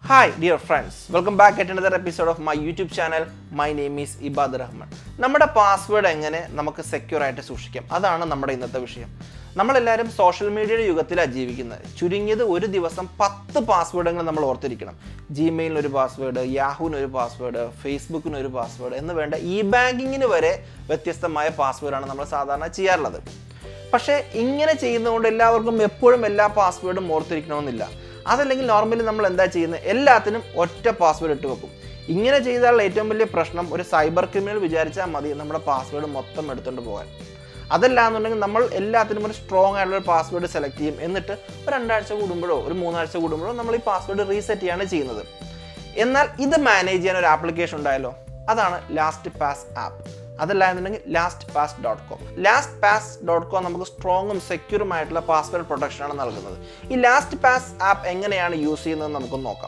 hi dear friends welcome back at another episode of my YouTube channel my name is Ibad Rahman നമ്മുടെ password എങ്ങനെ നമുക്ക് secure ആയിട്ട് സൂക്ഷിക്കാം അതാണ് നമ്മുടെ ഇന്നത്തെ വിഷയം നമ്മളെല്ലാവരും സോഷ്യൽ മീഡിയയുടെ യുഗത്തിലാണ് ജീവിക്കുന്നത് ചുരുങ്ങിയത് ഒരു ദിവസം പത്ത് പാസ്വേഡുകൾ നമ്മൾ ഓർത്തിരിക്കണം ജിമെയിലിന് ഒരു പാസ്വേഡ് യാഹുവിന് ഒരു പാസ്വേഡ് ഫേസ്ബുക്കിന് ഒരു പാസ്വേഡ് എന്ന് വേണ്ട ഇ ബാങ്കിങ്ങിന് വരെ വ്യത്യസ്തമായ പാസ്വേഡാണ് നമ്മൾ സാധാരണ ചെയ്യാറുള്ളത് പക്ഷേ ഇങ്ങനെ ചെയ്യുന്നതുകൊണ്ട് എല്ലാവർക്കും എപ്പോഴും എല്ലാ പാസ്വേഡും ഓർത്തിരിക്കണമെന്നില്ല അതല്ലെങ്കിൽ നോർമലി നമ്മൾ എന്താ ചെയ്യുന്നത് എല്ലാത്തിനും ഒറ്റ പാസ്വേഡ് ഇട്ട് വെക്കും ഇങ്ങനെ ചെയ്താലുള്ള ഏറ്റവും വലിയ പ്രശ്നം ഒരു സൈബർ ക്രിമിനൽ വിചാരിച്ചാൽ മതി നമ്മുടെ പാസ്വേഡ് മൊത്തം എടുത്തുകൊണ്ട് പോകാൻ അതല്ല എന്നുണ്ടെങ്കിൽ നമ്മൾ എല്ലാത്തിനും ഒരു സ്ട്രോങ് ആയിട്ടുള്ള ഒരു പാസ്വേഡ് സെലക്ട് ചെയ്യും എന്നിട്ട് ഒരു രണ്ടാഴ്ച കൂടുമ്പോഴോ ഒരു മൂന്നാഴ്ച കൂടുമ്പോഴോ നമ്മൾ ഈ പാസ്വേഡ് റീസെറ്റ് ചെയ്യാണ് ചെയ്യുന്നത് എന്നാൽ ഇത് മാനേജ് ചെയ്യാൻ ഒരു ആപ്ലിക്കേഷൻ ഉണ്ടായല്ലോ അതാണ് ലാസ്റ്റ് പാസ് ആപ്പ് അതല്ല എന്നുണ്ടെങ്കിൽ last pass dot com last pass dot com നമുക്ക് സ്ട്രോങ്ങും സെക്യൂറും ആയിട്ടുള്ള പാസ്വേഡ് പ്രൊട്ടക്ഷനാണ് നൽകുന്നത് ഈ ലാസ്റ്റ് പാസ് ആപ്പ് എങ്ങനെയാണ് യൂസ് ചെയ്യുന്നത് നമുക്ക് നോക്കാം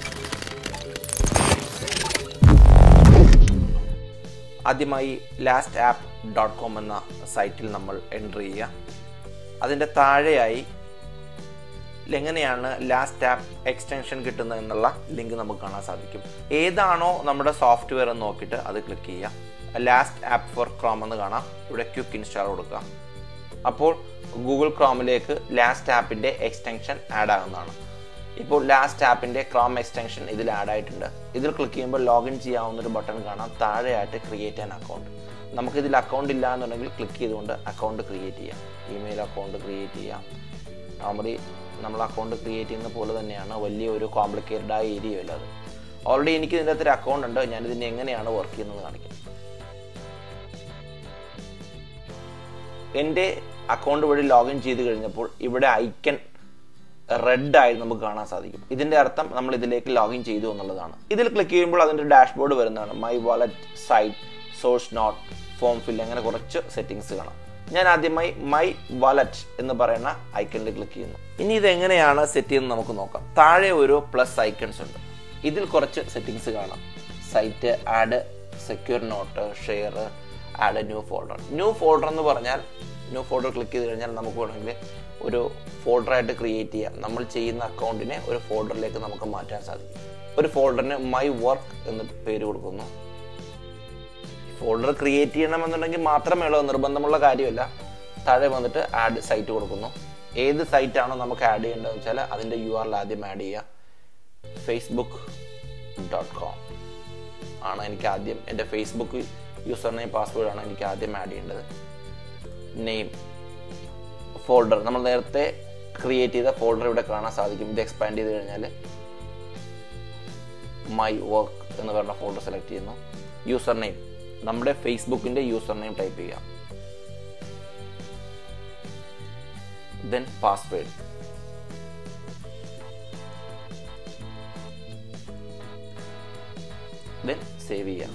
ആദ്യമായി ലാസ്റ്റ് ആപ്പ് ഡോട്ട് കോം എന്ന സൈറ്റിൽ നമ്മൾ എൻ്റർ ചെയ്യുക അതിൻ്റെ താഴെയായി എങ്ങനെയാണ് ലാസ്റ്റ് ആപ്പ് എക്സ്റ്റൻഷൻ കിട്ടുന്നത് എന്നുള്ള ലിങ്ക് നമുക്ക് കാണാൻ സാധിക്കും ഏതാണോ നമ്മുടെ സോഫ്റ്റ്വെയർ എന്ന് നോക്കിയിട്ട് അത് ക്ലിക്ക് ചെയ്യുക ലാസ്റ്റ് ആപ്പ് ഫോർ ക്രോം എന്ന് കാണാം ഇവിടെ ക്വിക്ക് ഇൻസ്റ്റാൾ കൊടുക്കുക അപ്പോൾ ഗൂഗിൾ ക്രോമിലേക്ക് ലാസ്റ്റ് ആപ്പിൻ്റെ എക്സ്റ്റൻഷൻ ആഡ് ആകുന്നതാണ് ഇപ്പോൾ ലാസ്റ്റ് ആപ്പിൻ്റെ ക്രോം എക്സ്റ്റൻഷൻ ഇതിൽ ആഡ് ആയിട്ടുണ്ട് ഇതിൽ ക്ലിക്ക് ചെയ്യുമ്പോൾ ലോഗിൻ ചെയ്യാവുന്ന ഒരു ബട്ടൺ കാണാം താഴെയായിട്ട് ക്രിയേറ്റ് ആൻ അക്കൗണ്ട് നമുക്കിതിൽ അക്കൗണ്ട് ഇല്ല എന്നുണ്ടെങ്കിൽ ക്ലിക്ക് ചെയ്തുകൊണ്ട് അക്കൗണ്ട് ക്രിയേറ്റ് ചെയ്യാം ഇമെയിൽ അക്കൗണ്ട് ക്രിയേറ്റ് ചെയ്യാം നോർമലി നമ്മൾ അക്കൗണ്ട് ക്രിയേറ്റ് ചെയ്യുന്ന പോലെ തന്നെയാണ് വലിയ ഒരു കോംപ്ലിക്കേറ്റഡ് ആയ ഏരിയ അല്ല അത് ഓൾറെഡി എനിക്ക് ഇതിൻ്റെ അകത്തൊരു അക്കൗണ്ട് ഉണ്ട് ഞാനിതിൻ്റെ എങ്ങനെയാണ് വർക്ക് ചെയ്യുന്നത് കാണിക്കാം എൻ്റെ അക്കൗണ്ട് വഴി ലോഗിൻ ചെയ്ത് കഴിഞ്ഞപ്പോൾ ഇവിടെ ഐക്കൺ റെഡ് ആയി നമുക്ക് കാണാൻ സാധിക്കും ഇതിന്റെ അർത്ഥം നമ്മൾ ഇതിലേക്ക് ലോഗിൻ ചെയ്തു എന്നുള്ളതാണ് ഇതിൽ ക്ലിക്ക് ചെയ്യുമ്പോൾ അതിന്റെ ഡാഷ്ബോർഡ് വരുന്നതാണ് my wallet site source note form fill അങ്ങനെ കുറച്ച് സെറ്റിംഗ്സ് കാണാം ഞാൻ ആദ്യമായി മൈ വാലറ്റ് എന്ന് പറയുന്ന ഐക്കണിൽ ക്ലിക്ക് ചെയ്യുന്നു ഇനി ഇത് എങ്ങനെയാണ് സെറ്റ് ചെയ്യുന്നത് നമുക്ക് നോക്കാം താഴെ ഒരു പ്ലസ് ഐക്കൺസ് ഉണ്ട് ഇതിൽ കുറച്ച് സെറ്റിംഗ്സ് കാണാം site add secure note share add new folder new folder എന്ന് പറഞ്ഞാൽ ന്യൂ ഫോൾഡർ ക്ലിക്ക് ചെയ്ത് കഴിഞ്ഞാൽ നമുക്ക് വേണമെങ്കിൽ ഒരു ഫോൾഡറായിട്ട് ക്രിയേറ്റ് ചെയ്യാം നമ്മൾ ചെയ്യുന്ന അക്കൗണ്ടിനെ ഒരു ഫോൾഡറിലേക്ക് നമുക്ക് മാറ്റാൻ സാധിക്കും ഒരു ഫോൾഡറിന് മൈ വർക്ക് എന്ന് പേര് കൊടുക്കുന്നു ഫോൾഡർ ക്രിയേറ്റ് ചെയ്യണമെന്നുണ്ടെങ്കിൽ മാത്രമേ ഉള്ളൂ നിർബന്ധമുള്ള കാര്യമല്ല താഴെ വന്നിട്ട് ആഡ് സൈറ്റ് കൊടുക്കുന്നു ഏത് സൈറ്റാണോ നമുക്ക് ആഡ് ചെയ്യേണ്ടതെന്ന് വെച്ചാൽ അതിൻ്റെ യു ആറിൽ ആദ്യം ആഡ് ചെയ്യുക ഫേസ്ബുക്ക് ഡോട്ട് കോം ആണ് എനിക്ക് ആദ്യം എൻ്റെ ഫേസ്ബുക്ക് യൂസർ നെയിം പാസ്വേഡാണ് എനിക്ക് ആദ്യം ആഡ് ചെയ്യേണ്ടത് നെയിം ഫോൾഡർ നമ്മൾ നേരത്തെ ക്രിയേറ്റ് ചെയ്ത ഫോൾഡർ ഇവിടെ കാണാൻ സാധിക്കും ഇത് എക്സ്പാൻഡ് ചെയ്ത് കഴിഞ്ഞാൽ മൈ വർക്ക് എന്ന് പറഞ്ഞ ഫോൾഡർ സെലക്ട് ചെയ്യുന്നു യൂസർ നെയിം നമ്മുടെ ഫേസ്ബുക്കിന്റെ യൂസർ നെയിം ടൈപ്പ് ചെയ്യാം ദെൻ പാസ്വേഡ് ദെൻ സേവ് ചെയ്യാം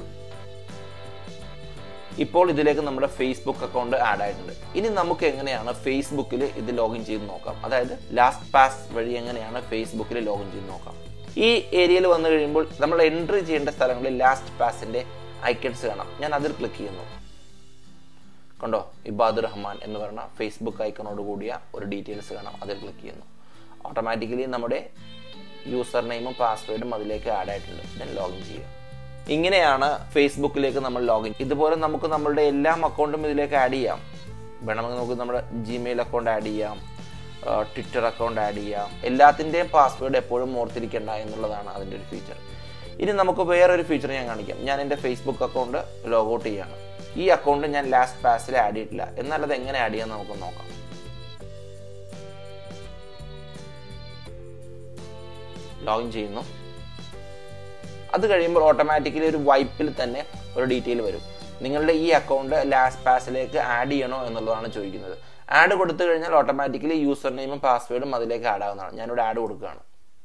ഇപ്പോൾ ഇതിലേക്ക് നമ്മുടെ ഫേസ്ബുക്ക് അക്കൗണ്ട് ആഡ് ആയിട്ടുണ്ട് ഇനി നമുക്ക് എങ്ങനെയാണ് ഫേസ്ബുക്കിൽ ഇത് ലോഗിൻ ചെയ്ത് നോക്കാം അതായത് ലാസ്റ്റ് പാസ് വഴി എങ്ങനെയാണ് ഫേസ്ബുക്കിൽ ലോഗിൻ ചെയ്ത് നോക്കാം ഈ ഏരിയയിൽ വന്നു കഴിയുമ്പോൾ നമ്മൾ എൻട്രി ചെയ്യേണ്ട സ്ഥലങ്ങളിൽ ലാസ്റ്റ് പാസിന്റെ ഐക്കൺസ് കാണാം ഞാൻ അതിൽ ക്ലിക്ക് ചെയ്യുന്നു കണ്ടോ ഇബാദുർ റഹ്മാൻ എന്ന് പറഞ്ഞ ഫേസ്ബുക്ക് ഐക്കണോട് കൂടിയ ഒരു ഡീറ്റെയിൽസ് കാണാം അതിൽ ക്ലിക്ക് ചെയ്യുന്നു ഓട്ടോമാറ്റിക്കലി നമ്മുടെ യൂസർ നെയിമും പാസ്വേഡും അതിലേക്ക് ആഡ് ആയിട്ടുണ്ട് ദെൻ ലോഗിൻ ചെയ്യുക ഇങ്ങനെയാണ് ഫേസ്ബുക്കിലേക്ക് നമ്മൾ ലോഗിൻ ഇതുപോലെ നമുക്ക് നമ്മളുടെ എല്ലാ അക്കൗണ്ടും ഇതിലേക്ക് ആഡ് ചെയ്യാം വേണമെങ്കിൽ നമുക്ക് നമ്മുടെ ജിമെയിൽ അക്കൗണ്ട് ആഡ് ചെയ്യാം ട്വിറ്റർ അക്കൗണ്ട് ആഡ് ചെയ്യാം എല്ലാത്തിൻ്റെയും പാസ്വേഡ് എപ്പോഴും ഓർത്തിരിക്കേണ്ട എന്നുള്ളതാണ് അതിൻ്റെ ഒരു ഫീച്ചർ ഇനി നമുക്ക് വേറൊരു ഫീച്ചർ ഞാൻ കാണിക്കാം ഞാൻ എൻ്റെ ഫേസ്ബുക്ക് അക്കൗണ്ട് ലോഗൗട്ട് ചെയ്യാണ് ഈ അക്കൗണ്ട് ഞാൻ ലാസ്റ്റ് പാസിൽ ആഡ് ചെയ്തിട്ടില്ല എന്നാൽ അത് എങ്ങനെ ആഡ് ചെയ്യാൻ നമുക്ക് നോക്കാം ലോഗിൻ ചെയ്യുന്നു അത് കഴിയുമ്പോൾ ഓട്ടോമാറ്റിക്കലി ഒരു വൈപ്പിൽ തന്നെ ഒരു ഡീറ്റെയിൽ വരും നിങ്ങളുടെ ഈ അക്കൗണ്ട് ലാസ്റ്റ് പാസിലേക്ക് ആഡ് ചെയ്യണോ എന്നുള്ളതാണ് ചോദിക്കുന്നത് ആഡ് കൊടുത്തു കഴിഞ്ഞാൽ ഓട്ടോമാറ്റിക്കലി യൂസർ നെയിമും പാസ്വേഡും അതിലേക്ക് ആഡ് ആവുന്നതാണ് ഞാനിവിടെ ആഡ് കൊടുക്കുകയാണ്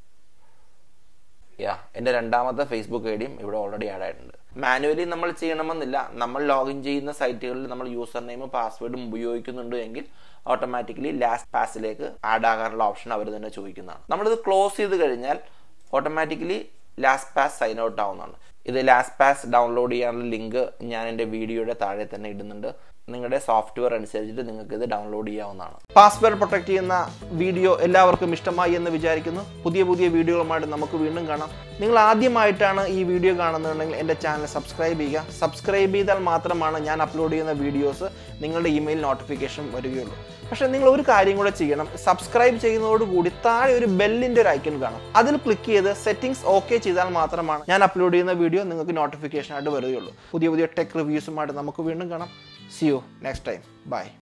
യാ എൻ്റെ രണ്ടാമത്തെ ഫേസ്ബുക്ക് ഐ ഡിയും ഇവിടെ ഓൾറെഡി ആഡ് ആയിട്ടുണ്ട് മാനുവലി നമ്മൾ ചെയ്യണമെന്നില്ല നമ്മൾ ലോഗിൻ ചെയ്യുന്ന സൈറ്റുകളിൽ നമ്മൾ യൂസർ നെയിമും പാസ്വേഡും ഉപയോഗിക്കുന്നുണ്ട് എങ്കിൽ ഓട്ടോമാറ്റിക്കലി ലാസ്റ്റ് പാസിലേക്ക് ആഡ് ആകാനുള്ള ഓപ്ഷൻ അവർ തന്നെ ചോദിക്കുന്നതാണ് നമ്മളിത് ക്ലോസ് ചെയ്ത് കഴിഞ്ഞാൽ automatically LastPass sign out ആവുന്നതാണ് ഇത് ലാസ്റ്റ് പാസ് ഡൗൺലോഡ് ചെയ്യാനുള്ള ലിങ്ക് ഞാൻ എൻ്റെ വീഡിയോയുടെ താഴെ തന്നെ ഇടുന്നുണ്ട് നിങ്ങളുടെ സോഫ്റ്റ്വെയർ അനുസരിച്ചിട്ട് നിങ്ങൾക്ക് ഇത് ഡൗൺലോഡ് ചെയ്യാവുന്നതാണ് പാസ്വേഡ് പ്രൊട്ടക്ട് ചെയ്യുന്ന വീഡിയോ എല്ലാവർക്കും ഇഷ്ടമായി എന്ന് വിചാരിക്കുന്നു പുതിയ പുതിയ വീഡിയോകളുമായിട്ട് നമുക്ക് വീണ്ടും കാണാം നിങ്ങൾ ആദ്യമായിട്ടാണ് ഈ വീഡിയോ കാണുന്നുണ്ടെങ്കിൽ എൻ്റെ ചാനൽ സബ്സ്ക്രൈബ് ചെയ്യുക സബ്സ്ക്രൈബ് ചെയ്താൽ മാത്രമാണ് ഞാൻ അപ്ലോഡ് ചെയ്യുന്ന വീഡിയോസ് നിങ്ങളുടെ ഇമെയിൽ നോട്ടിഫിക്കേഷൻ വരികയുള്ളൂ പക്ഷേ നിങ്ങൾ ഒരു കാര്യം കൂടെ ചെയ്യണം സബ്സ്ക്രൈബ് ചെയ്യുന്നതോടുകൂടി താഴെ ഒരു ബെല്ലിൻ്റെ ഒരു ഐക്കൺ കാണും അതിൽ ക്ലിക്ക് ചെയ്ത് സെറ്റിംഗ്സ് ഓക്കെ ചെയ്താൽ മാത്രമാണ് ഞാൻ അപ്ലോഡ് ചെയ്യുന്ന വീഡിയോ നിങ്ങൾക്ക് നോട്ടിഫിക്കേഷൻ ആയിട്ട് വരികയുള്ളൂ പുതിയ പുതിയ ടെക് റിവ്യൂസുമായിട്ട് നമുക്ക് വീണ്ടും കാണാം see you next time by